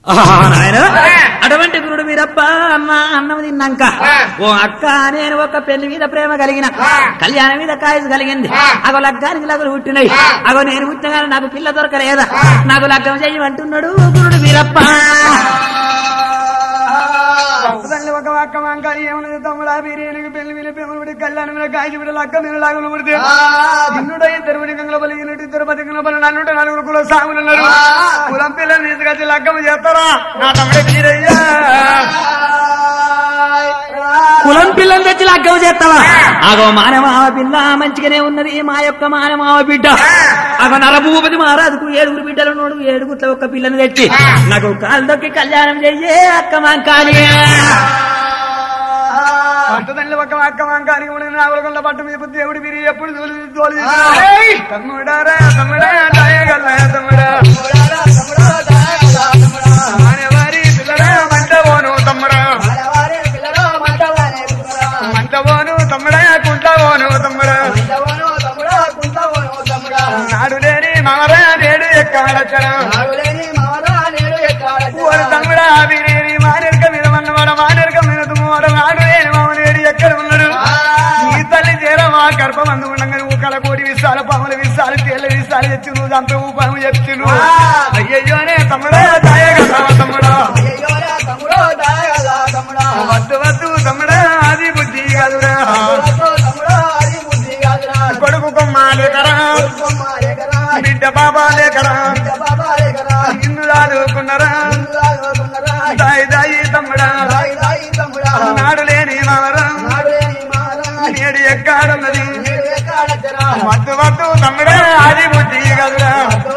ఆహా, నాయన అటువంటి గురుడు వీరప్ప అన్న అన్నం తిన్నాక ఓ అక్క నేను ఒక పెళ్లి మీద ప్రేమ కలిగిన కళ్యాణం మీద కాయసు కలిగింది అగో లగ్గానికి లగ్గులు పుట్టినాయి అగో నేను పుట్టిన కానీ నాకు పిల్ల దొరకలేదా నాకు లగ్గం చెయ్యమంటున్నాడు గురుడు వీరప్ప తల్లి ఒక అక్క వంకాయ ఏమన్నది తమ్ముడా బిర్యానీకి పెళ్లి మీద పెళ్లి కళ్యాణం మీద కాయ బిడ్డ లక్క మీద లాగులు పుడితే ఇన్నుడ ఇద్దరు పది గంగల బలి ఇన్నుడు ఇద్దరు పది గంగల బలి నన్నుంటే నలుగురు కుల సాగులున్నారు కులం పిల్లలు తీసుకొచ్చి లగ్గం చేస్తారా నా తమ్ముడే వీరయ్యా కులం పిల్లని తెచ్చి లగ్గం చేస్తావా అగో మానమావ పిల్ల మంచిగానే ఉన్నది మా యొక్క మానమావ బిడ్డ అగో నరభూపతి మహారాజుకు ఏడుగురు బిడ్డలు నోడు ఏడుగుట్ల ఒక్క పిల్లని తెచ్చి నాకు కాలు దొక్కి కళ్యాణం చెయ్యే అక్క మాంకాలి పట్టుదల్లి ఒక అక్క వంకాయ నాగులకొండ పట్టు మీద దేవుడి బిరి ఎప్పుడు తోలి తోలి తమ్ముడారా తమ్ముడా తాయగల్ల తమ్ముడా మానేవారి పిల్లరా మంటవోను తమ్ముడా మంటవోను తమ్ముడా కుంటవోను తమ్ముడా నాడు లేని మామరా నేడు ఎక్కాడచ్చరా ఓరి తమ్ముడా బిరేని మానేరుక మీద మన్నవాడ మానేరుక మీద తుమ్మవాడ నాడు లేని మామనేడు ఎక్కడ ఉన్నాడు ఈ తల్లి చేరమా గర్భం అందుకుండగా ఊకల కోడి విశాల పాముల విశాలు తేళ్ల విశాలు ఎత్తి నువ్వు చంప ఊపాము చెప్తు అయ్యయ్యోనే తమ్ముడా తాయగల తమ్ముడా వద్దు వద్దు తమ్ముడా అది బుద్ధి కాదురా కొడుకు కొమ్మ లేకరా బిడ్డ బాబా లేకరా ఇన్ను దాదుకున్నరా దాయి దాయి తమ్ముడా నాడు లేని మామరా నేడు ఎక్కాడున్నది వద్దు వద్దు తమ్ముడా అది బుద్ధి కాదురా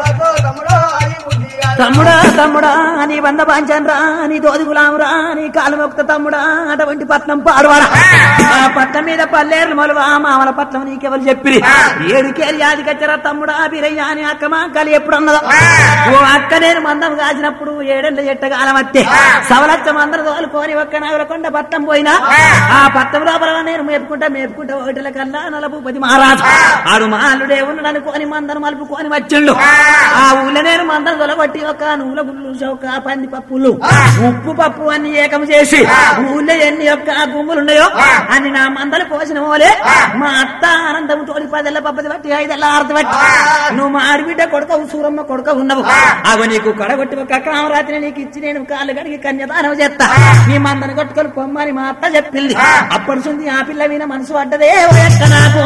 తమ్ముడా తమ్ముడా నీ బంద పాంచన్రా నీ దోది గులామురా నీ కాలు మొక్త తమ్ముడా అటువంటి పట్నం పాడువాడా ఆ పట్నం మీద పల్లేరు మొలవా మామల పట్నం నీకెవరు చెప్పిరి ఏడుకేరి యాది కచ్చరా తమ్ముడా బిరయ్య అని అక్క మా కలి ఎప్పుడు అన్నదో ఓ అక్క నేను మందం కాసినప్పుడు ఏడెళ్ళ ఎట్టగాలం అత్తే సవలచ్చ మందరు తోలుకొని ఒక్క నాగులకొండ పట్నం పోయినా ఆ పట్నం లోపల నేను మేపుకుంటా మేపుకుంటా ఒకటిల కల్లా నలభూపతి మహారాజు ఆడు మాలుడే ఉన్నాడు అనుకోని మందను మలుపుకొని వచ్చిండు ఆ ఊళ్ళో నేను మందం తొలగొట్టి ఒక నూల గుళ్ళు చౌక పంది పప్పులు ఉప్పు పప్పు అన్ని ఏకం చేసి ఊళ్ళో ఎన్ని యొక్క గుమ్ములు ఉన్నాయో అన్ని నా మందలు పోసిన పోలే మా అత్త ఆనందం తోడి పదెల్ల పప్పది బట్టి ఐదెల్ల ఆరతి బట్టి నువ్వు మా ఆడబిడ్డ కొడుక సూరమ్మ కొడుక ఉన్నవు అవి నీకు కొడగొట్టి ఒక కామరాత్రి నీకు ఇచ్చి నేను కాళ్ళు కడిగి కన్యదానం చేస్తా నీ మందని కొట్టుకొని పొమ్మని మా అత్త చెప్పింది అప్పటి నుంచి ఆ పిల్ల మీద మనసు పడ్డదే ఓ ఎక్క నాకు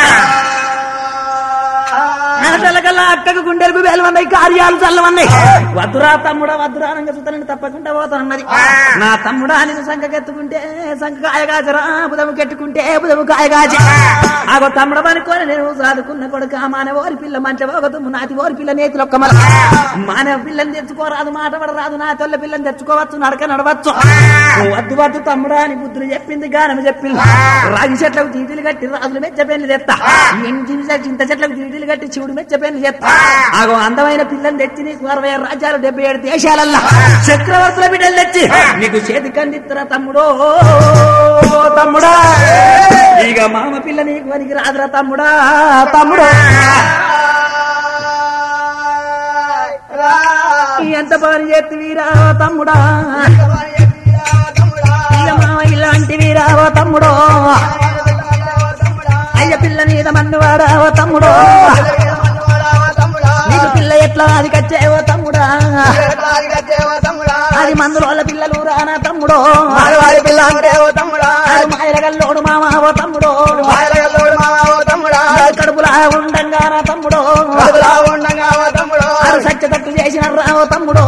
అనటలకల్లా అక్కకు గుండెలకు వేలవన్నాయి కార్యాలు చల్లవన్నాయి వద్దురా తమ్ముడా వద్దురా రంగ సుతలని తప్పకుండా పోతానన్నది నా తమ్ముడా నేను సంఖకెత్తుకుంటే సంఖ కాయగాచరా బుధము కెట్టుకుంటే బుధము కాయగాచి ఆగో తమ్ముడ పనుకొని నేను చదువుకున్న కొడుకు మానవ ఓరి పిల్ల మంచి ఒక తుమ్ము నాతి ఓరి పిల్ల నేతిలో ఒక్క మల మానవ పిల్లని తెచ్చుకోరాదు మాట పడరాదు నా తొల్ల పిల్లని తెచ్చుకోవచ్చు నడక నడవచ్చు వద్దు వద్దు తమ్ముడా అని బుద్ధులు చెప్పింది గానం చెప్పింది రాగి చెట్లకు తీటీలు కట్టి రాజులు మెచ్చ పెళ్లి తెస్తా ఇంటి చింత చెట్లకు తీటీలు కట్టి శివుడు మెచ్చ పెళ్లి తెస్తా ఆగో అందమైన పిల్లని తెచ్చి నీకు అరవై ఆరు రాజ్యాలు డెబ్బై ఏడు దేశాలల్లా చక్రవర్తుల బిడ్డలు తెచ్చి నీకు చేతి కందిత్తరా తమ్ముడో తమ్ముడా ఇక మామ పిల్ల నీకు వనికి రాదురా తమ్ముడా తమ్ముడో ఎంత పని చేతి వీరా తమ్ముడా ఇక మామ ఇలాంటి వీరా ఓ తమ్ముడో అయ్య పిల్ల మీద మన్నువాడా ఓ తమ్ముడో నీకు పిల్ల ఎట్లా అది కచ్చేవో తమ్ముడా అది మందుల వాళ్ళ పిల్లలు రానా తమ్ముడో అది మాయలగల్లోడు మామ ఓ తమ్ముడో అది కడుపులా ఉండంగా నా తమ్ముడో అది సత్యతట్టు చేసిన రావో తమ్ముడో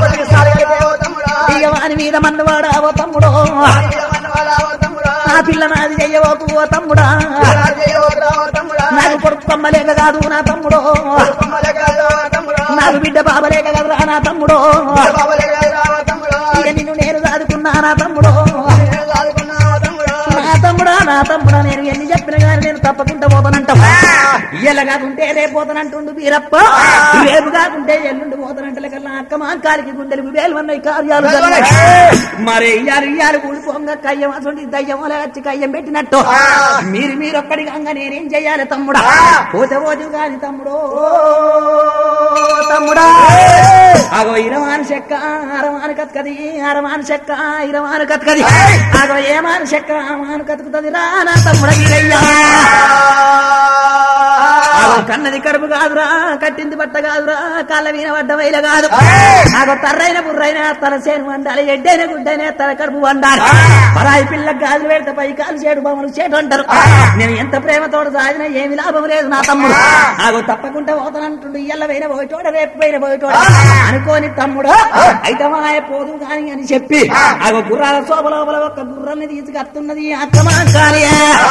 ఇక వాని మీద మన్నువాడా ఓ తమ్ముడో ఆ పిల్ల నాది చెయ్యవోకు ఓ తమ్ముడా నాకు కొడుకు కొమ్మలేక కాదు నా తమ్ముడో నాకు బిడ్డ బాబలేక కదరా నా తమ్ముడో ఇక నిన్ను నేను చదువుకున్నా నా తమ్ముడో నా తమ్ముడా నా తమ్ముడా నేను ఎన్ని చెప్పిన కానీ నేను తప్పకుండా పోతానంటావు ఇయ్యల కాకుంటే రేపు పోతానంటుండు వీరప్ప రేపు కాకుంటే ఎల్లుండి పోతానంటే కల్లా అక్క మా కాలికి గుండెలకు వేలు ఉన్నాయి కార్యాలు జరిగాయి. మరి ఇయ్యాలు ఇయ్యాలు కూలిపోంగా కయ్యం అసలు దయ్యం అలా వచ్చి కయ్యం పెట్టినట్టు మీరు మీరు ఒక్కడిగా నేనేం చెయ్యాలి తమ్ముడా పోతే పోదు కాని తమ్ముడో తమ్ముడా ఆగో ఇరవాను చెక్క అరవాను కత్కది అరవాను చెక్క ఇరవాను కత్కది ఆగో ఏమాను చెక్క అమాను కతుకుతుంది రా నా తమ్ముడ వీరయ్యా ఆగో కన్నది కడుపు కాదురా కట్టింది బట్ట కాదురా కాళ్ళ వీన పడ్డ వైల కాదు ఆగో తర్రైన బుర్రైన తన సేను వండాలి ఎడ్డైన గుడ్డైన తన కడుపు వండాలి పరాయి పిల్ల గాజులు పెడితే పై కాలు చేడు బొమ్మలు చేటు అంటారు నేను ఎంత ప్రేమతోడు సాగినా ఏమి లాభం లేదు నా తమ్ముడు ఆగో తప్పకుండా పోతానంటుండు ఇయ్యల పోయిన పోయేటోడ రేపు పోయిన పోయేటోడ అనుకోని తమ్ముడు అయితే మాయ పోదు కాని అని చెప్పి ఆగో గుర్రాల శోభ లోపల ఒక గుర్రాన్ని తీసుకత్తున్నది అత్తమా కానీ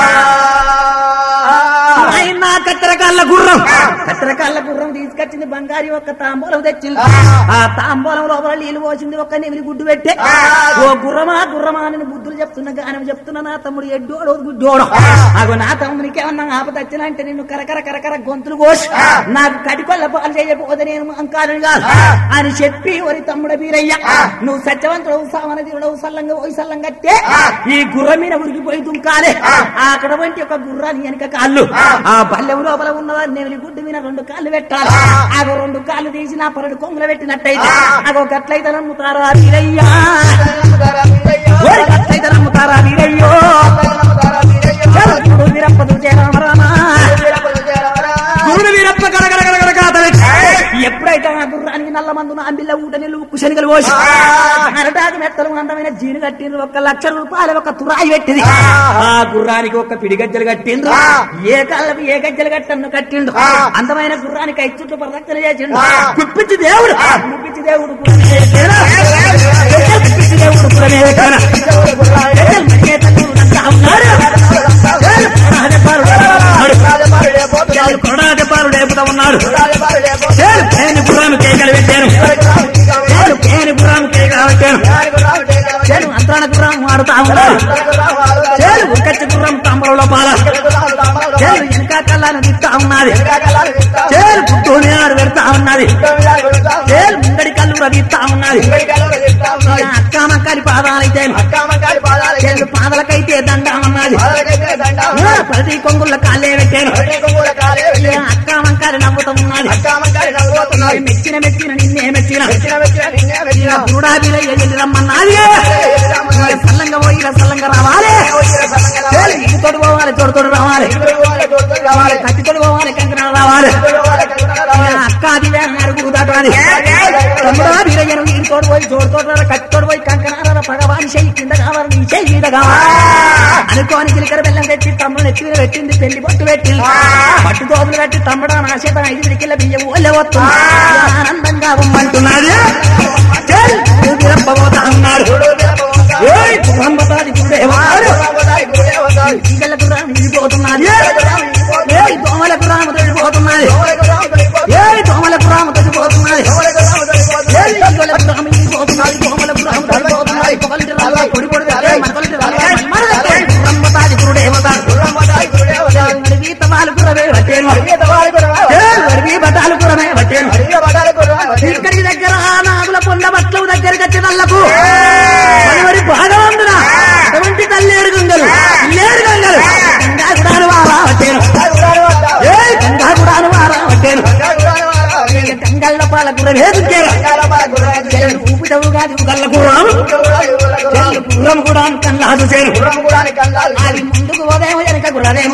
ఆయన కత్తెరకాళ్ళ గుర్రం కత్తెరకాళ్ళ గుర్రం తీసుకొచ్చింది బంగారి ఒక తాంబూలం తెచ్చింది ఆ తాంబూలం లోపల నీళ్లు పోసింది ఒక నెమిలి గుడ్డు పెట్టే ఓ గుర్రమా గుర్రమా అని బుద్ధులు చెప్తున్నా గానం చెప్తున్నా నా తమ్ముడు ఎడ్డోడు గుడ్డోడు అగో నా తమ్మునికి ఏమన్నా ఆపద వచ్చినంటే నిన్ను కరకర కరకర గొంతులు కోసి నాకు కటికొల్ల పాలు చేయకపోతే నేను అంకాలని కాదు అని చెప్పి ఒరి తమ్ముడ వీరయ్య నువ్వు సత్యవంతుడు సామన తీరుడవు సల్లంగా పోయి సల్లంగట్టే ఈ గుర్రం మీద ఉరికిపోయి దుంకాలే అక్కడ వంటి ఒక గుర్రాన్ని వెనక కాళ్ళు ఆ బల్లెం లోపల ఉన్నవారు నెమిలి గుడ్డు మీద రెండు కాళ్ళు పెట్టాలి అగో రెండు కాళ్ళు తీసి నా పరుడు కొంగులు పెట్టినట్టయితే అగో గట్లయితే నమ్ముతారా వీరయ్యా ఓరి గట్లయితే నమ్ముతారా వీరయ్యో చదువుడు వీరప్పదు చేరామరామా గురుడు వీరప్ప గడగడ గడగడ కాతలెట్టి ఎప్పుడైతే ఆ గుర్రానికి నల్ల మందున అంబిల్ల ఊట నీళ్ళు ఉక్కు శనిగలు పోసి అరటాకు మెత్తలు అందమైన జీను కట్టిండ్రు ఒక లక్ష రూపాయలు ఒక తురాయి పెట్టింది ఆ గుర్రానికి ఒక పిడి గజ్జలు కట్టిండ్రు ఏ కాళ్ళకి ఏ గజ్జలు కట్టను కట్టిండు అందమైన గుర్రానికి ఐదు చుట్టూ ప్రదక్షిణ చేసిండు కుప్పించి దేవుడు కుప్పించి దేవుడు కులమే వేటేనా? కుప్పించి దేవుడు కులమే వేటేనా? గజ్జలు మరిగే తల్లుడు నంతా ఉన్నారు. కొరడాదెబ్బాలు కొరడాదెబ్బాలు లేపుతా ఉన్నాడు చేరు పేని గుర్రాము కేకలు పెట్టాను చేరు పేని గుర్రాము కేకలు పెట్టాను చేరు అంతరాణ గుర్రం ఆడుతా ఉన్నాడు చేరు ఉకచ్చి గుర్రం తంబలలో పాల చేరు వెనక కళ్ళను తిత్తా ఉన్నది చేరు పుట్టూని ఆరు పెడతా ఉన్నది చేరు ముంగడి కళ్ళు రవిస్తా ఉన్నది అక్క మక్కడి పాదాలైతే చేరు పాదలకైతే దండం అన్నది ప్రతి కొంగుళ్ళ కాళ్ళే పెట్టాను అక్క మంకారి నవ్వుతా ఉన్నది మెచ్చిన మెచ్చిన నిన్నే మెచ్చిన గురుడాబిలయ్య వెళ్ళి రమ్మన్నది సల్లంగా పోయి ఇలా సల్లంగా రావాలి చేరు ఇటు తోడు పోవాలి తోడు తోడు రావాలి కత్తి తోడు పోవాలి కంకణ రావాలి అక్క అది అడుగు దాటాలి తమ్ముడా వీరయ్యను ఈ తోడు పోయి జోడు తోడు కత్తి తోడు పోయి కంకణ పగవాని చెయ్యి కింద కావాలి నీ చెయ్యి మీద కావాలి అనుకోని జిలకర బెల్లం తెచ్చి తమ్ముడు నెత్తి మీద పెట్టింది పెళ్లి పట్టు పెట్టింది పట్టు తోపులు పెట్టి తమ్ముడు నా చేత ఐదు పిడికిల బియ్యం ఓలే వస్తుంది ఆనందంగా ఉమ్మంటున్నది చెల్, నువ్వు విరప్పబోతా ఉన్నాడు ఏయ్, గుర్రంబతాది గురుడేవాడు ఈగల గుర్రం వెళ్ళిపోతున్నది ఏయ్ దోమల గుర్రం వెళ్ళిపోతున్నది ఏయ్ దోమల గుర్రం వెళ్ళిపోతున్నది ఏయ్ ఈగల గుర్రం వెళ్ళిపోతున్నది దోమల గుర్రం వెళ్ళిపోతున్నది పొగలిటి రాళ్ళ పొడి పొడి పెట్టే, మనకొలిటి రాళ్ళ మన పెట్టే. గుర్రంబతాది గురుడేవతాడు వీత వాళ్ళు గుర్రమే పట్టేను ఏయ్, వరివి బతాలు గుర్రమే పట్టేను ఇక్కడికి దగ్గర నాగుల పొండ బట్ల దగ్గరికి వచ్చే తల్లకు మరి భాగవంతున అటువంటి తల్లేడు గంగలు లేడు గంగలు గంగా గుడాను వారా పట్టేను ఏ గంగా గుడాను వారా పట్టేను గంగల్ల పాల గుర్ర లేదు ఊపిటవు కాదు గల్ల గుర్రం గుర్రం కూడా కన్నాదు చేను అది ముందుకు ఉదయం వెనక గుర్రదేమో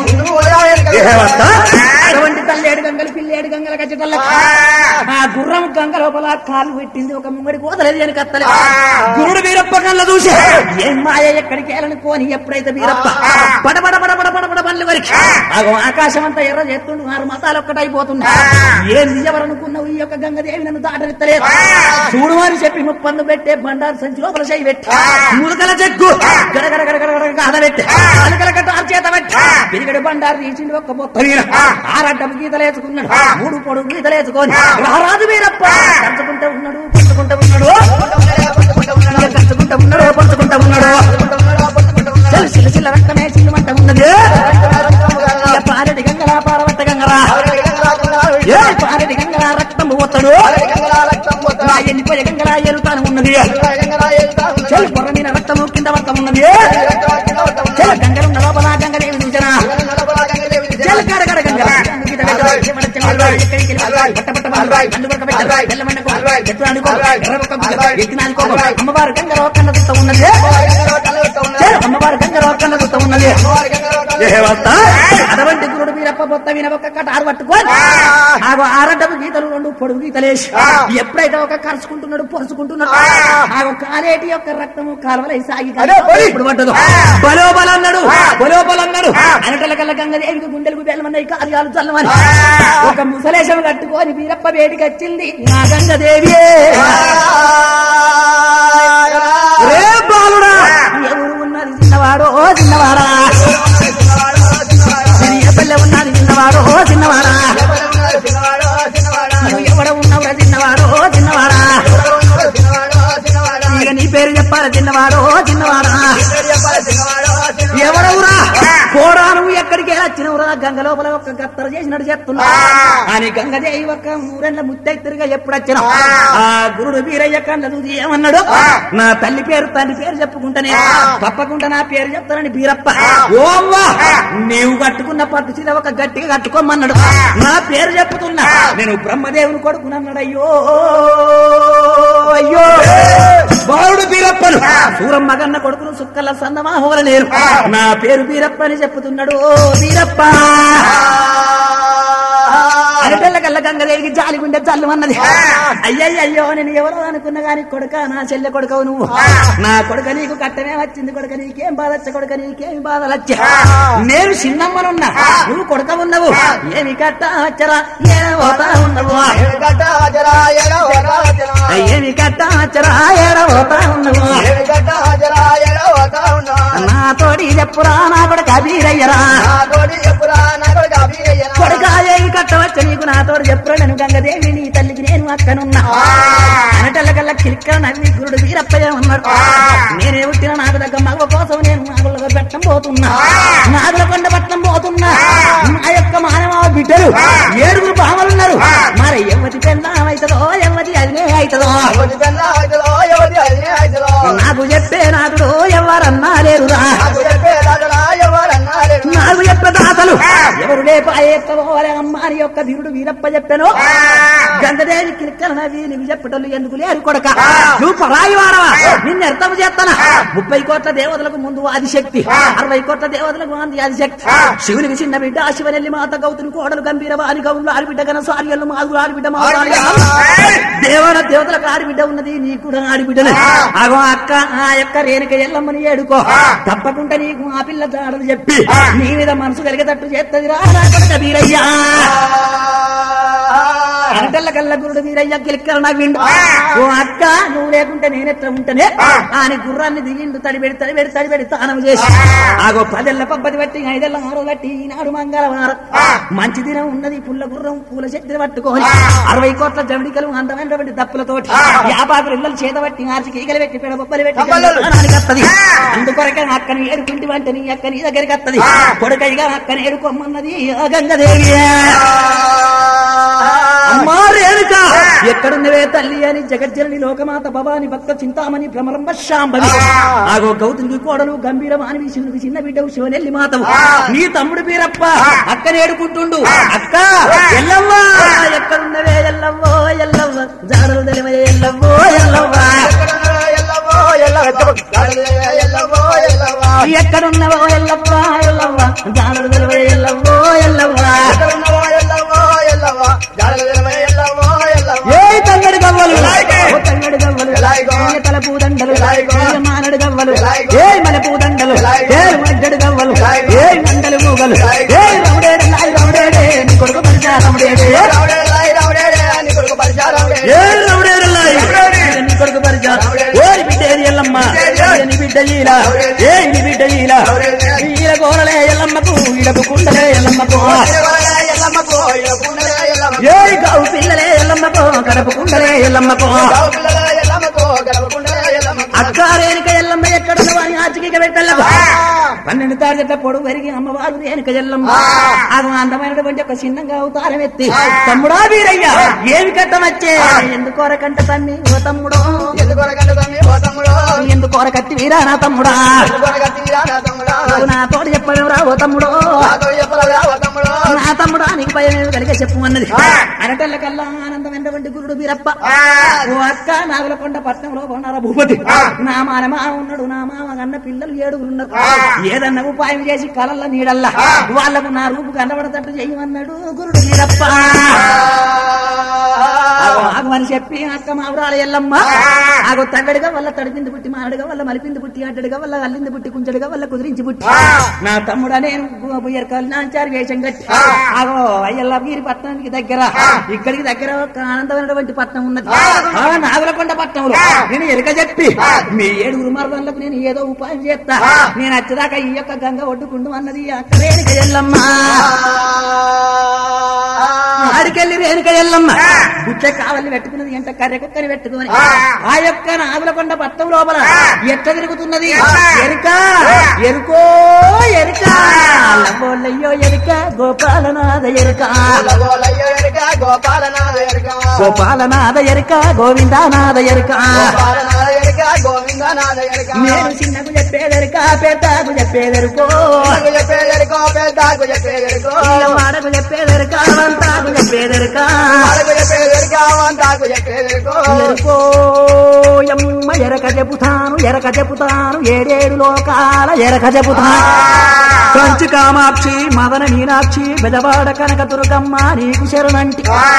అటువంటి తల్లేడు గంగలు పిల్లేడు గంగల కచ్చటల్ల ఆ గుర్రం గంగ లోపల కాలు పెట్టింది ఒక ముంగడి కోతలేదు వెనక అత్తలే గురుడు వీరప్ప కళ్ళ చూసి ఏం మాయ ఎక్కడికి వెళ్ళని కోని ఎప్పుడైతే వీరప్ప పడబడ పడబడ పడబడ పనులు వరకు అగో ఆకాశం అంతా ఎర్ర చేస్తుండు ఆరు మతాలు ఒక్కటైపోతుంది ఏం ఎవరనుకున్నావు ఈ యొక్క గంగదేవి నన్ను దాటనిత్తలేదు చూడు అని చెప్పి ముప్పందు పెట్టే బండారు సంచి లోపల చేయి పెట్టి ములకల చెక్కు గడగడ గడగడ గడగడ గాథ పెట్టి అలకల కట్ట ఆరు చేత పెట్టి పిరిగడి బండారు తీసిండు ఒక్క మొత్తం వీర ఆరడ్డపు గీతలేసుకున్నాడు మూడు పొడుగు గీతలేసుకొని రారాజు వీరప్ప పంచుకుంటూ ఉన్నాడు పంచుకుంటూ ఉన్నాడు ఇక పంచుకుంటూ ఉన్నాడు పంచుకుంటూ ఉన్నాడు చిల్ల చిల్ల చిల్ల రక్తమే చిల్లమంట ఉన్నది ఇక పారెడి గంగరా పారవట్ట గంగరా ఏ పారెడి గంగరా రక్తం పోతాడు నా ఎల్లిపోయే గంగరా ఎలుతాను ఉన్నది చెల్లి పొర్ర మీద రక్తము కింద రక్తం ఉన్నది చెల్లి గంగలున్న లోపల గంగదేవి చూచనా చెల్లి గడ గడ గంగ పట్ట పట్ట కళ్ళు కొరక పెట్టు తెల్లమన్నకు ఎత్తు అనుకో ఎర్ర ఒక్క గుడ్డ ఎత్తిన అనుకో అమ్మవారు గంగలో కన్న దుత్త ఉన్నది చేరు అమ్మవారు గంగలో కన్న దుత్త ఉన్నది ఏ వస్తా? అటువంటి గురుడు వీరప్ప బొత్త విన ఒక కటారు పట్టుకొని ఆగో ఆరడ్డపు గీతలు రెండు పొడుగు గీతలేసి ఎప్పుడైతే ఒక కరుచుకుంటున్నాడు పొరుచుకుంటున్నాడు ఆగో కాలేటి యొక్క రక్తము కాలువలై సాగి ఇప్పుడు పట్టదు బలోబల్ అన్నాడు బలోబల్ అన్నాడు అనటల కల్ల గంగదేవికి గుండెలకు బెల్లమన్నాయి కార్యాలు చల్లమని ఒక ముసలేశం కట్టుకొని వీరప్ప వేడికి వచ్చింది నా గంగదేవి రే బాలుడా ఎవరు ఉన్నది చిన్నవాడో చిన్నవాడా ఏ పల్లె ఉన్నది చిన్నవాడో చిన్నవాడా నువ్వు ఎవడ ఉన్నవరా చిన్నవాడో చిన్నవాడా ఇక నీ పేరు చెప్పాలి చిన్నవాడో చిన్నవాడా ఎవడవురా పోరా నువ్వు ఎక్కడికి వచ్చినవురా గంగ లోపల ఒక గత్తర చేసినట్టు చెప్తున్నా అని గంగదేవి ఒక ఊరెళ్ళ ముత్తైతురిగా ఎప్పుడు వచ్చిన ఆ గురుడు వీరయ్య కళ్ళ చూసి ఏమన్నాడు నా తల్లి పేరు తండ్రి పేరు చెప్పుకుంటానే తప్పకుండా నా పేరు చెప్తానని బీరప్ప ఓవ్వా నీవు కట్టుకున్న పట్టు చీర ఒక గట్టిగా కట్టుకోమన్నాడు నా పేరు చెప్పుతున్నా నేను బ్రహ్మదేవుని కొడుకునన్నాడు అయ్యో అయ్యో బాలుడు బీరప్పను సూరమ్మ గన్న కొడుకును సుక్కల సందమా హోల నేను నా పేరు బీరప్ప అని చెప్పుతున్నాడు ఓ బీరప్ప అరటల్ల కల్ల గంగదేవికి జాలి గుండె జల్లు అన్నది అయ్యయ్యో నేను ఎవరో అనుకున్నా గాని కొడుక నా చెల్లె కొడుకవు నువ్వు నా కొడుక నీకు కట్టమే వచ్చింది కొడుక నీకేం బాధ వచ్చ కొడుక నీకేం బాధ వచ్చ నేను చిన్నమ్మనున్నా నువ్వు కొడుక ఉన్నావు ఏమి కట్ట వచ్చరా ఏమి పోతా ఉన్నావు ఏమి కట్ట వచ్చరా ఏడ పోతా ఉన్నావు నా తోడి చెప్పురా నా కొడుక బీరయ్యరా కొడుక ఏమి కట్టవచ్చ నీకు నా తోడు చెప్పురా నేను గంగదేవి నీ తల్లికి నేను అక్కనున్నా అనటల్ల కల్లా కిలిక్క నవ్వి గురుడు వీరప్పయ్య ఉన్నాడు నేనే పుట్టిన నాకు దగ్గర మగ కోసం నేను నాగుల పెట్టం పోతున్నా నాగుల కొండ పట్టం పోతున్నా నా యొక్క మానవ బిడ్డలు ఏడుగురు బామలున్నారు మరి ఎవరి పెళ్ళామైతుందో ఎవరి అదినే అవుతుందో నాకు చెప్పే నాదుడు ఎవరన్నా లేరురా నాకు చెప్పే దాతలు ఎవరు లేపాయేత్తవోలే అమ్మ అని యొక్క వీరుడు వీరప్ప చెప్పాను గంగదేవి కిరిక్కల నవి నువ్వు చెప్పటోళ్ళు ఎందుకు లేరు కొడక నువ్వు పరాయి వాడవా నిన్ను అర్థం చేస్తానా ముప్పై కోట్ల దేవతలకు ముందు ఆదిశక్తి అరవై కోట్ల దేవతలకు అంది ఆదిశక్తి శివునికి చిన్న బిడ్డ శివనెల్లి మాత గౌతుని కోడలు గంభీర వారి గౌలు ఆడిబిడ్డ గన సార్యలు మాదులు ఆడిబిడ్డ మా దేవన దేవతలకు ఆడిబిడ్డ ఉన్నది నీ కూడా ఆడిబిడ్డనే అగో అక్క ఆ యొక్క రేణుక ఎల్లమ్మని ఏడుకో తప్పకుండా నీకు ఆ పిల్ల జాడలు చెప్పి నీ మీద మనసు కలిగేటట్టు చేస్తుంది రా నా కొడుక వీరయ్యా అంటల్ల కల్ల గురుడు వీరయ్య కిలిక్కల నవ్విండు ఓ అక్క నువ్వు లేకుంటే నేనెట్లా ఉంటేనే ఆయన గుర్రాన్ని దిగిండు తడిబెడి తడిబెడి తడిబెడి తానం చేసి ఆగో పదెల్ల పబ్బది పెట్టి ఐదెల్ల ఆరు పెట్టి ఈనాడు మంగళవారం మంచి దినం ఉన్నది పుల్ల గుర్రం పూల చెట్టుని పట్టుకొని అరవై కోట్ల జమిడికలు అందమైనటువంటి దప్పులతోటి యాపాకులు ఇళ్ళలు చేత పట్టి మార్చి ఈగలు పెట్టి పెడ బొబ్బలు పెట్టి స్థానానికి వస్తది అందుకొరకే అక్కని ఏడుకుంటి వంట నీ అక్క నీ దగ్గరికి వస్తది కొడుకైగా అక్కని ఏడుకోమన్నది ఆ గంగదేవి అమ్మా రేణుక ఎక్కడున్నవే తల్లి అని జగజ్జనని లోకమాత భవాని భక్త చింతామణి భ్రమరంబ శాంభవి ఆగో గౌతునికి కోడలు గంభీర మానవి శివునికి చిన్న బిడ్డవు శివనెల్లి మాతవు నీ తమ్ముడు బీరప్ప అక్క నేడుకుంటుండు అక్క ఎల్లవ్వా ఎక్కడున్నవే ఎల్లవ్వో ఎల్లవ్వ జాడలు తెలివే ఎల్లవ్వో ఎల్లవ్వా ఎక్కడున్నవో ఎల్లవ్వా ఎల్లవ్వ జాడలు తెలివే ఎల్లవ్వో ఎల్లవ్వా ఏ తంగడి గవ్వలు ఓ తంగడి గవ్వలు ఏ తలపూ దండలు ఏ మానడు గవ్వలు ఏ మలపూ దండలు ఏ మడ్డడు గవ్వలు ఏ మండలు మూగలు ఏ రౌడేడు లాయి రౌడేడే నీ కొడుకు పరిచా రౌడేడే ఏ రౌడేడు లాయి నీ కొడుకు పరిచా ఓ బిడ్డ ఎల్లమ్మ నీ బిడ్డ ఈల ఏ నీ బిడ్డ ఈల ఈల గోరలే ఎల్లమ్మకు ఈలకు కుండలే ఎల్లమ్మకు ఏ గౌ పిల్లలే ఎల్లమ్మకో కడప కుండలే ఎల్లమ్మకో అక్కారేనిక ఎల్లమ్మ ఎక్కడ వారి ఆచిక పెట్టల్లమ్మ పన్నెండు తారీఖు పొడుగు పెరిగి అమ్మవారు రేణుక ఎల్లమ్మ అది అందమైనటువంటి ఒక చిన్నగా అవతారం ఎత్తి తమ్ముడా వీరయ్య ఏమి కట్టమచ్చే ఎందుకోరకంట తమ్మి ఓ తమ్ముడో ఎందుకోర కత్తి వీరా నా తమ్ముడా నువ్వు నా తోడు చెప్పలేవురా ఓ తమ్ముడో నా తమ్ముడా నీకు భయం ఏమి కలిగే చెప్పు అన్నది అరటల్ల కల్లా ఆనందమైనటువంటి గురుడు బీరప్ప ఓ అక్క నాగులకొండ పట్నంలో కొన్నారా భూపతి నా మానమా ఉన్నాడు నా మామ అన్న పిల్లలు ఏడుగురు ఉన్నారు ఏదన్నా ఉపాయం చేసి కలల్ల నీడల్లా వాళ్ళకు నా రూపు కనబడతట్టు చేయమన్నాడు గురుడు బీరప్ప ఆగమని చెప్పి అక్క మావరాలు ఎల్లమ్మ ఆగో తవ్వడిగా వల్ల తడిపింది పుట్టి మారడుగా వల్ల మలిపింది పుట్టి అడ్డడిగా వల్ల అల్లింది పుట్టి కుంచడిగా వల్ల కుదిరించి పుట్టి నా తమ్ముడా నేను బుయ్యర్కాలు నాంచారు వేషం కట్టి ఆగో అయ్యల్ల వీరి పట్టణానికి దగ్గర ఇక్కడికి దగ్గర ఒక ఆనందమైనటువంటి పట్టణం ఉన్నది ఆ నాగులకొండ పట్టణంలో నేను ఎరుక చెప్పి మీ ఏడుగురు మరణాలకు నేను ఏదో ఉపాయం చేస్తా నేను వచ్చేదాకా ఈ యొక్క గంగ ఒడ్డుకుండు అన్నది అక్క రేణుక ఎల్లమ్మ ఆడికెళ్ళి రేణుక ఎల్లమ్మ బుచ్చ కావల్ని పెట్టుకున్నది ఎంట కర్రె కుక్కని పెట్టుకుని ఆ యొక్క నాగులకొండ పట్టం లోపల ఎట్ట తిరుగుతున్నది ఎరుక ఎరుకో ఎరుక లవ్వోళ్ళయ్యో ఎరుక గోపాలనాథ ఎరుక గోలయ్య ఎరుక గోపాలనాథ ఎరుక గోపాలనాథ ఎరుక గోవిందానాథ ఎరుక గోపాలనాథ ఎరుక గోవిందనాథ ఎరుక నేను చిన్నకు చెప్పేదెరుక పెద్దకు చెప్పేదెరుకో నాకు చెప్పేదెరుకో పెద్దకు చెప్పేదెరుకో వాడకు చెప్పేదెరుక వంతాకు చెప్పేదెరుక వాళ్ళకు చెప్పేదెరుక వంతాకు చెప్పేదెరుకో ఎరుకో ఎమ్మ ఎరక చెబుతాను ఎరక చెబుతాను ఏడేడు లోకాల ఎరక చెబుతాను కంచి కామాక్షి మదన మీనాక్షి బెదవాడ కనక దుర్గమ్మ నీకు శరణంటి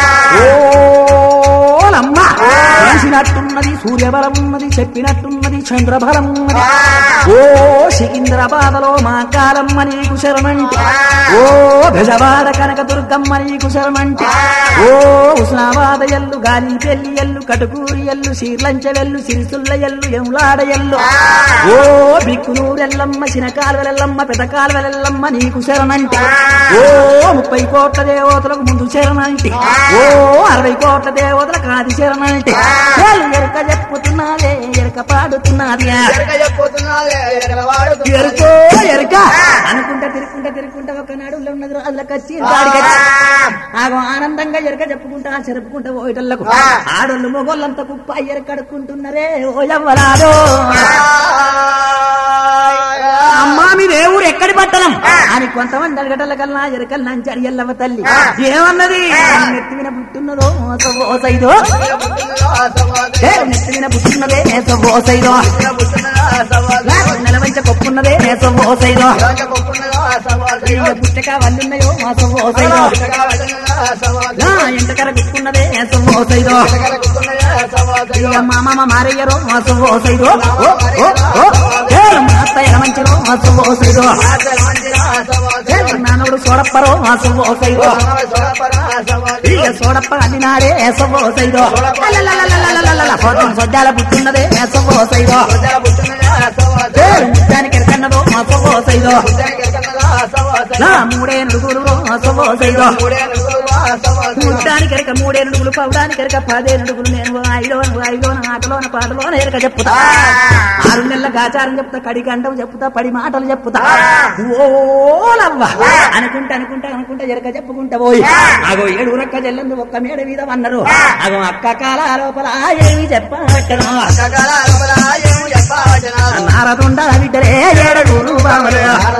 ఓలమ్మ వేసినట్టున్నది సూర్యబలం ఉన్నది చెప్పినట్టున్నది చంద్రబలం ఉన్నది ఓ సికింద్రాబాదలో మా కాలమ్మ నీకు శరణంటి ఓ బెజవాడ కనక దుర్గమ్మ నీకు శరణంటి ఓ ఉస్నాబాద ఎల్లు గాలి పెళ్లి ఎల్లు కటుకూరి ఎల్లు శీర్లంచ వెల్లు సిరిసుల్ల ఎల్లు ఎములాడ ఎల్లు ఓ బిక్కునూరెల్లమ్మ చినకాలువెల్లమ్మ పెదకాలువెల్లమ్మ నీకు శరణంటి ఓ ముప్పై కోట్ల దేవతలకు ముందు శరణంటి ఓ అరవై కోట్ల దేవతలకు ఆది శరణంటి ఏళ్ళు ఎరక చెప్పుతున్నదే ఎరక పాడుతున్నది ఎరుక చెప్పుతున్నాలే ఎరుక వాడుతున్నా ఎరుకో ఎరుక అనుకుంటా తిరుక్కుంటా తిరుక్కుంటా ఒక నడువులో ఉన్నది రాజులకు వచ్చి గాడికొచ్చి ఆగో ఆనందంగా ఎరక చెప్పుకుంటా చెరుపుకుంటా ఓయటల్లకు ఆడోళ్ళు మొగోళ్ళంతా కుప్ప ఎరక అడుక్కుంటున్నారే ఓ ఎవ్వరాడో అమ్మా మీ దేవుడు ఎక్కడి పట్టణం అని కొంతమంది అడగటల కల్లా ఎరకల్ నంచాడు ఎల్లవ తల్లి ఏమన్నది నెత్తి మీద పుట్టున్నదో ఓ సైదో ఏ నెత్తి మీద పుట్టున్నదే ఓ సైదో నెలవంచ కొప్పున్నదే ఓ సైదో ఇక పుట్టక వల్లున్నాయో మాసం ఓ సైదో నా ఎంటకర గుట్టున్నదే ఓ సైదో ఇక మా మామ మారయ్యరో మాసం ఓ సైదో ఓ ఓ ఓ ఏ మా అత్తయ్య మంచిరో మాసం ఓ సైదో ఏ నాన్నోడు సోడప్పరో మాసం ఓ సైదో ఇక సోడప్ప అల్లినాడే ఏసవో సైదో అలలలలలలలలల, హోటం సొద్దాల పుట్టున్నదే ఏసవో సైదో ఏ ముత్యానికి ఎరకన్నదో మాసవో సైదో నా మూడే నుడుగులు మాసవో సైదో ముట్టానికి ఎరక మూడే నుడుగులు పవడానికి ఎరక పదే నుడుగులు నేను ఐలోన ఐలోన ఆటలోన పాటలోన ఎరక చెప్పుతా ఆరు నెలల గాచారం చెప్తా కడి గంటం చెప్తా పడి మాటలు చెప్తా ఓలవ్వ అనుకుంటా అనుకుంటా అనుకుంటా ఎరక చెప్పుకుంటా పోయి అగో ఏడు రక్క చెల్లందు ఒక్క మేడ మీద అన్నారు అగో అక్క కాల లోపల ఏమి చెప్పట్టను నారదుండ బిడ్డలే ఏడుగురు బామలు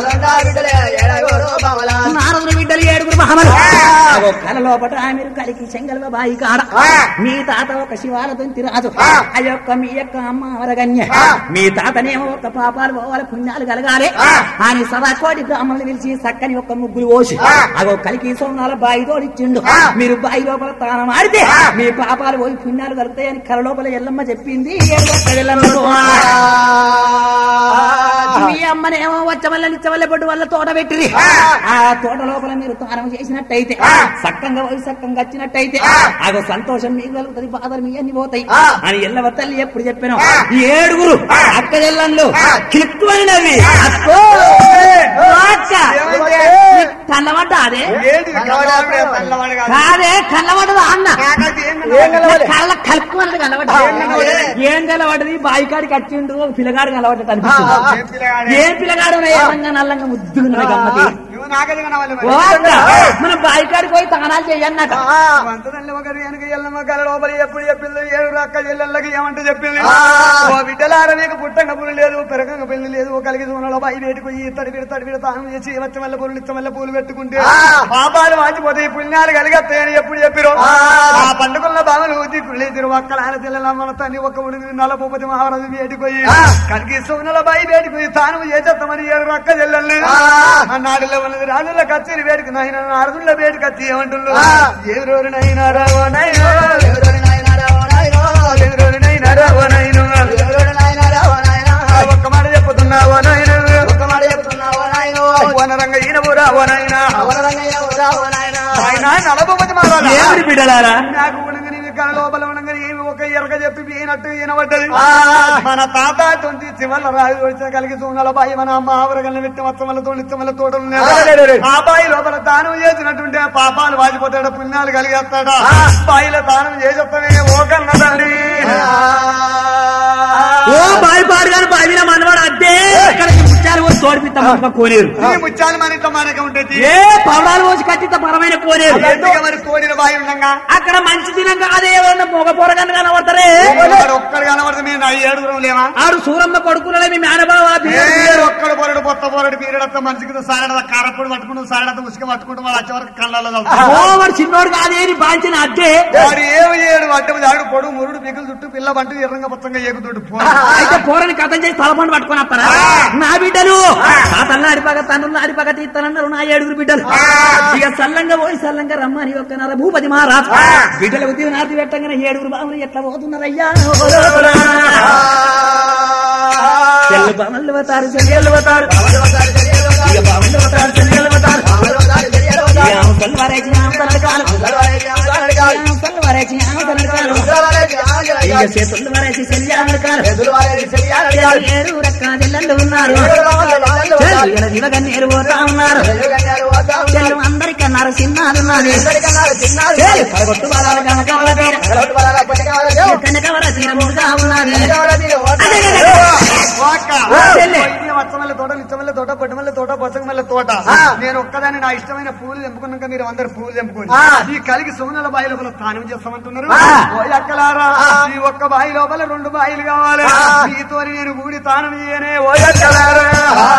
నారదుని బిడ్డలు ఏడుగురు బామలు అగో కల లోపట మీరు కలికి చెంగల్వ బాయి కాడ మీ తాత ఒక శివాలతొంతి రాజు ఆ యొక్క మీ యొక్క అమ్మ వరగన్య మీ తాతనేమో ఒక పాపాలు పోవాలి పుణ్యాలు కలగాలి అని సదా కోటి బ్రాహ్మణులు పిలిచి చక్కని ఒక ముగ్గులు పోసి అగో కలికి సోనాల బాయి తోడిచ్చిండు మీరు బాయి లోపల తానం ఆడితే మీ పాపాలు పోయి పుణ్యాలు కలుగుతాయని కల లోపల ఎల్లమ్మ చెప్పింది ఏడు ఒక్క ఎల్లమ్మకు. మీ అమ్మనేమో వచ్చవల్ల నిచ్చవల్ల బొడ్డు వల్ల తోట పెట్టింది ఆ తోట లోపల మీరు తానం చేసినట్టయితే సక్కంగా పోయి సక్కంగా వచ్చినట్టయితే అగో సంతోషం మీకు కలుగుతుంది బాధలు మీ అన్ని పోతాయి అని ఎల్లవ తల్లి ఎప్పుడు చెప్పాను ఈ ఏడుగురు అక్క చెల్లన్లు క్లిక్కు అని నవ్వి అక్కో అక్క కన్నబడ్డ అదే కాదే కన్నబడ్డదా అన్న కళ్ళ కలుపు అన్నది కనబడ్డ ఏం కనబడ్డది బాయికాడికి వచ్చిండు పిల్లగాడు కనబడ్డట్టు అనిపిస్తుంది ఏం పిల్లగాడు నల్లంగా నల్లంగా ముద్దుగా గమ్మతి ఓ అక్క, మనం బాయికాడికి పోయి తానాలు చెయ్యన్నట లోపలి ఎప్పుడు చెప్పింది ఏడు అక్క చెల్లెళ్ళకి ఏమంటే చెప్పింది ఓ బిడ్డలారా నీకు పుట్టంగ పులు లేదు పెరగంగ పెళ్లి లేదు కలిగి దూనలో బై వేటుకు ఈ తడివిడ తడివిడ తాను చేసి వచ్చి వల్ల పూలు నిత్యం వల్ల పూలు పెట్టుకుంటే ఆ. పాపాలు వాచిపోతాయి పుణ్యాలు కలిగస్తాయని ఎప్పుడు చెప్పిరు ఆ. ఆ పండుగల బావలు ఊతి కుళ్ళి తిరు ఒక్కల ఆయన తెల్ల మన తండ్రి ఒక్క ఉడికి నల్ల భూపతి మహారాజు వేటిపోయి ఆ. కలిగి సోనల బై వేటిపోయి తాను చేసేస్తామని ఏడు రక్క చెల్లెల్ని ఆ. నాడులో ఉన్నది రాజుల కచ్చేరి వేటికి నాయన నారదుల వేటి కచ్చి ఏమంటుండ్రు ఆ. ఏ రోజు నైనా రావో నైనా ఎవరోడు నాయనా రావో నాయనో, ఏ రోజు నైనా రావో నైనా ఎవరోడు నాయనా రావో నాయనా, ఒక్క మాట చెప్పుతున్నావో నాయన ఒక్క మాట చెప్తున్నావో నాయనో, వనరంగ ఈనవు రావో నాయన అవరరంగయ్య రావో నాయనా. ఆయన నలభూపతి మహారాజా ఏమిటి బిడ్డలారా నాకు ఉండగా నీ కళ లోపల ఉండగా ఏమి ఒక ఎరగ చెప్పి ఈనట్టు ఈనబడ్డది ఆ. మన తాత తొంది చివల్ల రాజు వచ్చిన కలిగి సూనల బాయి మన అమ్మ ఆవరగల్ని విత్తి మొత్తం వల్ల తోడు ఇత్తం వల్ల తోటలు ఉన్నాయి. ఆ బాయి లోపల దానం చేసినట్టుంటే పాపాలు వాజిపోతాడు పుణ్యాలు కలిగేస్తాడా బాయిలో దానం చేసేస్తామే ఓ కన్న తండ్రి ఓ బావి పాడుగాను బావిన మనవాడు అద్దే ఇక్కడికి ముత్యాలు పోసి తోడిపిస్తాం కోనేరు ఈ ముత్యాలు మన ఇంట్లో మనకి ఉంటుంది ఏ పవడాలు పోసి కట్టిత పరమైన కోనేరు ఎందుకు మరి కోడిన బాయి ఉండగా అక్కడ మంచి దినం కాదే ఎవరన్నా మొగ పోరగాన్ని కనబడతారే ఒక్కడు ఒక్కడు కనబడితే మేము ఐదు ఏడుగురం లేమా ఆడు సూరమ్మ కొడుకులే మీ మేనబావ పేరు ఒక్కడు పొరడు పొత్త పొరడు పీరియడంతా మనిషికి సారడ కారప్పుడు పట్టుకుంటూ సారడంతా ఉసుక పట్టుకుంటూ వాళ్ళు వచ్చే వరకు కళ్ళలో చల్లుతారు. ఓ వాడు చిన్నోడు కాదే నీ బాంచిన అద్దే వాడు ఏమి చేయడు అడ్డు దాడు పొడు మురుడు పిగులు చుట్టూ పిల్ల బంటు ఎర్రంగా మొత్తంగా ఏగుతుండు అయితే పోరని కథం చేసి తలపండు పట్టుకొని వస్తారా నా బిడ్డలు ఆ తల్ల అడిపగ తన్నులు అడిపగ తీస్తానన్నారు నా ఏడుగురు బిడ్డలు ఇక సల్లంగా పోయి సల్లంగా రమ్మని ఒక్క నర భూపతి మహారాజ్ బిడ్డల ఉద్యోగం నాటి పెట్టగానే ఏడుగురు బాబులు ఎట్లా పోతున్నారయ్యా చెల్లు బామలు పోతారు చెల్లెళ్ళు పోతారు ఇక బామలు పోతారు చెల్లెళ్ళు పోతారు ఇక అవతల వారేసి అవతల కాలం అవతల వారేసి అవతల కాలం ఇక చేతులు వారేసి చెల్లెళ్ళు కాలం ఏడు రక్క చెల్లెళ్ళు ఉన్నారు చెల్లు దివగన్నేరు పోతా ఉన్నారు చెల్లు అందరికన్నారు చిన్నారున్నది చెల్లు పడగొట్టు బాలాల కనకవల తీర కనకవల తీర ముడుగా ఉన్నది చెల్లి. వచ్చమల్ల తోట నిచ్చమల్ల తోట పొట్టమల్ల తోట పొచ్చమల్ల తోట నేను ఒక్కదాన్ని నా ఇష్టమైన పూలు తెంపుకున్నాక మీరు అందరు పూలు తెంపుకోండి ఆ. ఈ కలిగి సోనల బాయి లోపల తానం చేస్తామంటున్నారు ఆ. ఓ అక్కలారా ఆ. ఈ ఒక్క బాయి లోపల రెండు బాయిలు కావాలి ఆ. మీతో నేను కూడి తానం చేయనే ఓ అక్కలారా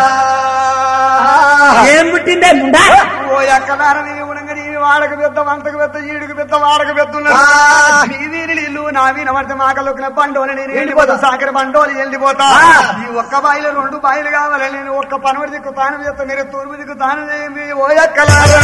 ఏం పుట్టిందే ముండా ఓ ఎక్కడార నీ ఉడంగా నీ వాడక పెద్ద వంటకు పెద్ద ఈడుకు పెద్ద వాడక పెద్ద ఆ. నీ వీరి నీళ్ళు నా వీన పడితే మాకలోకిన బండోలు నేను వెళ్ళిపోతా సాకర బండోలు వెళ్ళిపోతా ఆ. ఈ ఒక్క బాయిలో రెండు బాయిలు కావాలి నేను ఒక్క పనవడి దిక్కు తాను చేస్తా మీరు తూర్పు దిక్కు తాను చేయండి ఓ ఎక్కలారా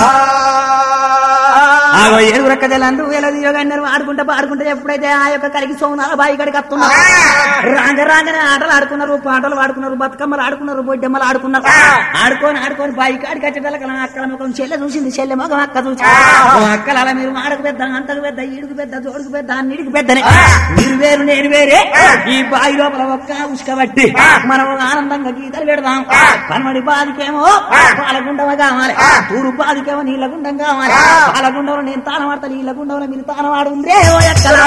ఆగో ఏడుగురు రక్క జల్లందు వేల దియోగన్నారు ఆడుకుంటా పాడుకుంటా ఎప్పుడైతే ఆ యొక్క కలిగి సోనాల బాయి కడికి వస్తున్నారు రాంగ రాంగనే ఆటలు ఆడుకున్నారు పాటలు ఆడుకున్నారు బతుకమ్మలు ఆడుకున్నారు బొడ్డమ్మలు ఆడుకున్నారు ఆడుకొని ఆడుకొని బాయి కాడికి వచ్చేటల్ల అక్కల ముఖం చెల్లె చూసింది చెల్లె ముఖం అక్క చూసి ఓ అక్కల అలా మీరు మాడకు పెద్ద అంతకు పెద్ద ఈడుకు పెద్ద జోడుకు పెద్ద అన్నిటికి పెద్దనే మీరు వేరు నేను వేరే ఈ బాయి లోపల ఒక్క ఉసుకబట్టి మనం ఆనందంగా గీతలు పెడదాం పనమడి బాధికేమో పాలగుండమ కావాలి తూరు బాధికేమో నీళ్ళ గుండం కావాలి పాలగుండంలో నేను తానం ఆడతా నీళ్ళ గుండంలో మీరు తానం ఆడుందే ఓ ఎక్కల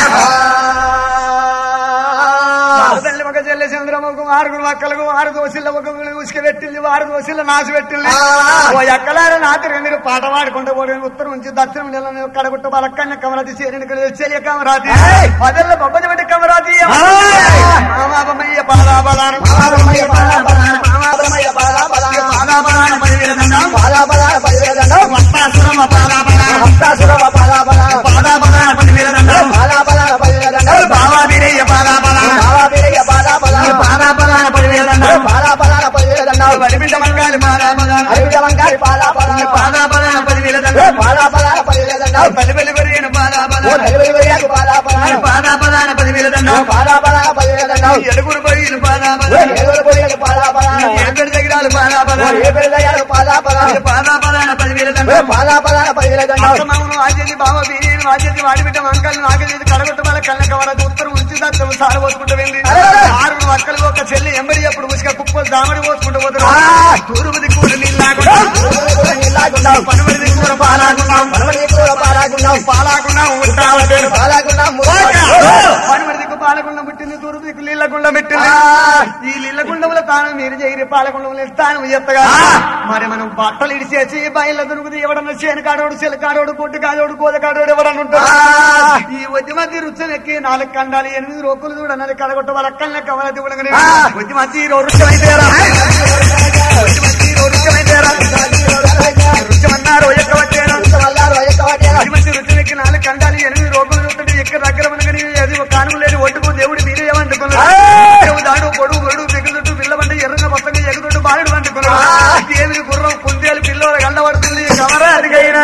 తల్లి ఒక చెల్లె చంద్రముఖం ఆరుగురు మక్కలకు ఆరు దోశల ఒక ఉసుక పెట్టింది ఆరు దోశల నాసి పెట్టింది ఓ ఎక్కలార నాతిరి మీరు పాట పాడుకుంటూ పోటీ ఉత్తరం నుంచి దక్షిణం నెల కడగుట్ట బలక్కన్న కమరాతి చేరిన చెలియ కమరాతి పదల్ల బొబ్బది పెట్టి కమరాతి మామయ్య పాదాబలారం పాదాబలారం పదివేల దండం వస్తాసురమ పాదాబలారం పాదాబలారం పదివేల దండం బాబా వీరయ్య పాదాబలారం పాదాబలారం పదివేల దండం పరిమిత మంగాలి పాదాబలారం పాదాబలారం పదివేల దండం పది పది పెరిగిన పాదాబలారం పాదాబలారం పదివేల దండం ఎడుగురు పోయిన పాదాబలారం ఏడు దగ్గరాలు పాదాబలారం పాదాబలారం పదివేల దండం అత్తమామను ఆచేది బావ వీరేను ఆచేది వాడి బిడ్డ వంకలు నాగేది కడగొట్ట వాళ్ళ కళ్ళక వరకు ఉత్తరం ఉంచి దత్తము సార పోసుకుంటూ వెళ్ళి ఆరు అక్కలు ఒక చెల్లి ఎంబడి అప్పుడు ఉసుక కుప్పలు దామడి పోసుకుంటూ పోతారు తూర్పు దిక్కుడు నీళ్ళాకుండా పనుమడి దిక్కుడు పాలాకున్నాం పాలాకున్నా ఉంటా పనుమడి దిక్కు పాలకుండా పుట్టింది తూర్పు దిక్కు నీళ్ళకుండా పెట్టింది ఈ నీళ్ళ గుండముల తాను మీరు చేయరి పాలకుండముల స్థానం ఎత్తగా మరి మనం బట్టలు ఇడిచేసి బయలు దొరుకుతుంది ఎవడన్నా చేను కాడోడు చెలు కాడోడు కొట్టు కాడోడు కోద కాడోడు ఎవడన్నా ఉంటాడు ఈ వద్ది మధ్య రుచం ఎక్కి నాలుగు కండాలి ఎనిమిది రోకులు చూడన్నది కడగొట్ట వాళ్ళ కళ్ళ కవలతి ఉడగని వద్ది మధ్య రుచమైతేరా వద్ది మధ్య రుచమైతేరా రుచమన్నారు ఎక్కడ వచ్చేనా పది మంది రుచులకి నాలుగు కండాలి ఎనిమిది రోగులు చూస్తుంటే ఎక్కడ దగ్గర మనకని అది ఒక కానుక లేని ఒడ్డుకు దేవుడు మీరే ఏమంటుకున్నాడు దాడు పొడుగు గొడుగు పిగులుట్టు పిల్లబండి ఎర్రన పచ్చగా ఎగురుట్టు బాలుడు అంటుకున్నాడు దేవిని గుర్రం కుందేలు పిల్లల గండబడుతుంది కమరా అడిగైనా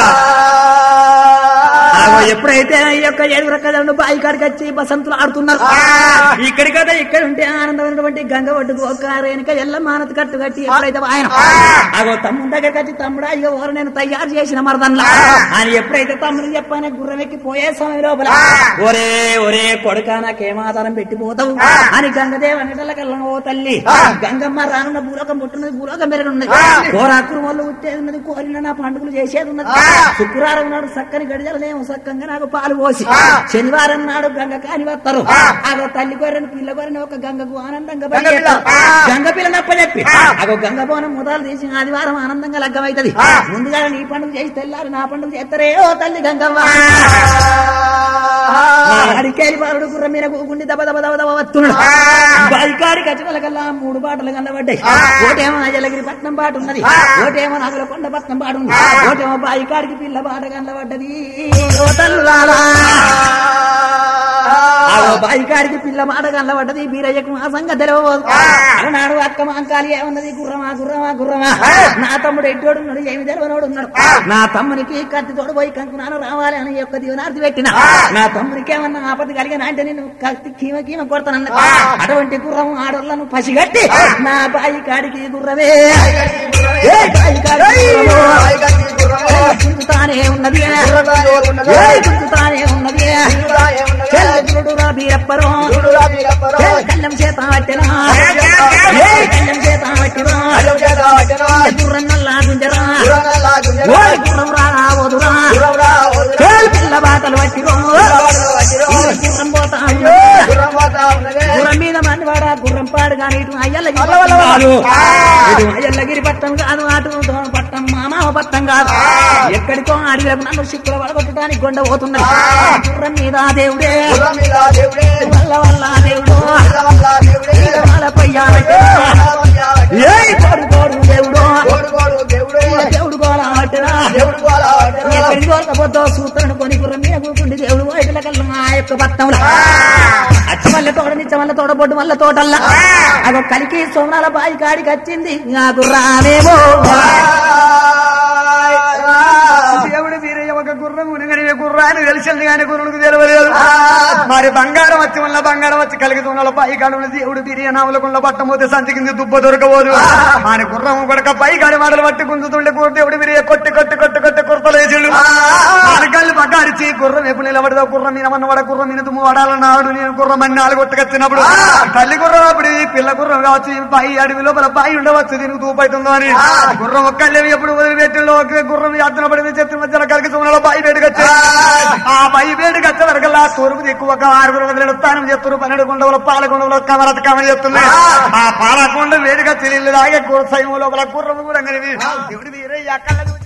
ఆగో ఎప్పుడైతే ఈ యొక్క ఏడుగురు కథలను బాయి కాడికి వచ్చి బసంతులు ఆడుతున్నారు ఇక్కడి కదా ఇక్కడ ఉంటే ఆనందమైనటువంటి గంగ ఒడ్డుకు ఒక రేణుక ఎల్ల మానత కట్టు కట్టి ఎప్పుడైతే ఆయన అగో తమ్ముడు దగ్గర కట్టి తమ్ముడు అయ్యో ఓరు నేను తయారు చేసిన మరదన్లా అని ఎప్పుడైతే తమ్ముడు చెప్పానే గుర్రం ఎక్కి పోయే సమయం లోపల ఒరే ఒరే కొడుక నాకేమాధారం పెట్టిపోతావు అని గంగదేవ నిడల కల్లం ఓ తల్లి గంగమ్మ రానున్న భూలోకం పుట్టినది భూలోకం పెరుగున్నది కోరాకురు వాళ్ళు ఉట్టేది ఉన్నది కోరిన నా పండుగలు చేసేది ఉన్నది శుక్రవారం నాడు చక్కని గడిజలనేమో సక్కంగా నాకు పాలు పోసి శనివారం నాడు గంగ కాని వస్తారు అగో తల్లి గొర్రెని పిల్ల గొర్రెని ఒక గంగకు ఆనందంగా బలి చేస్తారు. గంగ పిల్ల నప్పచెప్పి అగో గంగ పోనం మొదలు తీసి ఆదివారం ఆనందంగా లగ్గమైతది ముందుగా నీ పండుగ చేసి తెల్లారి నా పండుగ చేస్తారే ఓ తల్లి గంగవ్వ అడికేరి బాలుడు గుర్ర మీద కూకుండి దబ దబ దబ దబ వస్తున్నాడు బైకాడి కచ్చల కల్లా మూడు బాటలు కనబడ్డాయి ఒకటేమో అజలగిరి పట్నం బాట ఉన్నది ఒకటేమో నగల కొండ పట్నం బాట ఉంది ఒకటేమో బాయికాడికి పిల్ల బాట కనబడ్డది ఓ తల్లులారా. ఆ బాయికాడికి పిల్ల మాట కనబడ్డది బీరయ్యకు మా సంగ తెలవబోదు అలనాడు అక్క మాంకాలి ఏమన్నది గుర్రమా గుర్రమా గుర్రమా నా తమ్ముడు ఎట్టోడు ఉన్నాడు ఏమి తెలవనోడు ఉన్నాడు నా తమ్మునికి కత్తి తోడు పోయి కంకునాను రావాలి అని యొక్క దీవనార్థి పెట్టిన నా తమ్మునికి ఏమన్నా ఆపద కలిగిన అంటే నేను కత్తి కీమ కీమ కొడతానన్న అటువంటి గుర్రం ఆడోళ్ళను పసిగట్టి నా బాయి కాడికి గుర్రమే ఏ బాయి కాడికి గుర్రమో. ఏ చుంచుతానే ఉన్నది ఏ చుంచుతానే ఉన్నది చెల్లెడు రా బీరప్పరో ఏ కళ్ళం చేత పట్టినా ఏ కళ్ళం చేత పట్టినా గుర్రం నల్లా గుంజరా ఓ గుర్రం రా వదురా ఏ పిల్ల బాటలు పట్టిరో ఈ గుర్రం పోతా ఉన్నది. గుర్రం మీద మందివాడ గుర్రం పాడు కానీ ఇటు అయ్యల్లగిరి పట్టం కాదు ఇటు అయ్యల్లగిరి పట్టం కాదు అటు దోమ పట్టం మామ పట్టం కాదు ఎక్కడికో అడిగినప్పుడు నన్ను సిక్కుల వడగొట్టడానికి గొండ పోతున్నది గుర్రం మీద దేవుడే వల్ల వల్ల దేవుడు వాళ్ళపై ఏ కోడు కోడు దేవుడు దేవుడు గోళ పట్టినా ఎక్కడికి కోరకపోతే సూత్రను కొని గుర్రం మీద కూకుండి దేవుడు వైపుల కల్లా ఆ యొక్క పట్టంలో అచ్చ వల్ల తోడ నిచ్చ వల్ల తోడ బొడ్డు వల్ల తోటల్లా అదో కలికి సోమనాల బాయి కాడికి వచ్చింది నాకు రానేమో దేవుడు వీరయ్య ఒక గుర్రం ఉనగని గుర్రాన్ని తెలిసింది కానీ గుర్రునికి తెలియలేదు మరి బంగారం వచ్చి వల్ల బంగారం వచ్చి కలిగి ఉన్న పై కాడ దేవుడు బిర్యానీ నామలకున్న పట్టమోతే సంచి కింద దుబ్బ దొరకబోదు ఆయన గుర్రం కొడక పై కాడి మాటలు పట్టి గుంజుతుండే కూర దేవుడు బిర్య కొట్టి కొట్టి కొట్టి కొట్టి కుర్తలేచుడు కళ్ళు పట్టారిచి గుర్రం ఎప్పుడు నిలబడదా గుర్రం మీద వడ గుర్రం మీద తుమ్ము వడాలన్నాడు నేను గుర్రం అని నాలుగు కొట్టుకొచ్చినప్పుడు తల్లి గుర్రం అప్పుడు ఈ పిల్ల గుర్రం కావచ్చు ఈ బాయి అడవి లోపల బాయి ఉండవచ్చు దీనికి తూపైతుందో అని గుర్రం ఒక్కళ్ళేవి ఎప్పుడు వదిలిపెట్టిలో ఒక గుర్రం యాత్ర పడింది చెత్త మధ్యలో కలిగి చూడాలి బాయి వేడికి వచ్చి ఆ బాయి వేడికి వచ్చే వరకల్లా తూర్పు ఎక్కువ ఒక ఆరుగురు వదిలేడు స్థానం చేస్తారు పన్నెండు కొండలు పాలకొండలు కమరత కమని చేస్తున్నాయి ఆ పాలకొండ వేడిగా తెలియదు ఆగే గుర్ర సైన్యం లోపల గుర్రం కూడా దేవుడి వీరయ్య కళ్ళ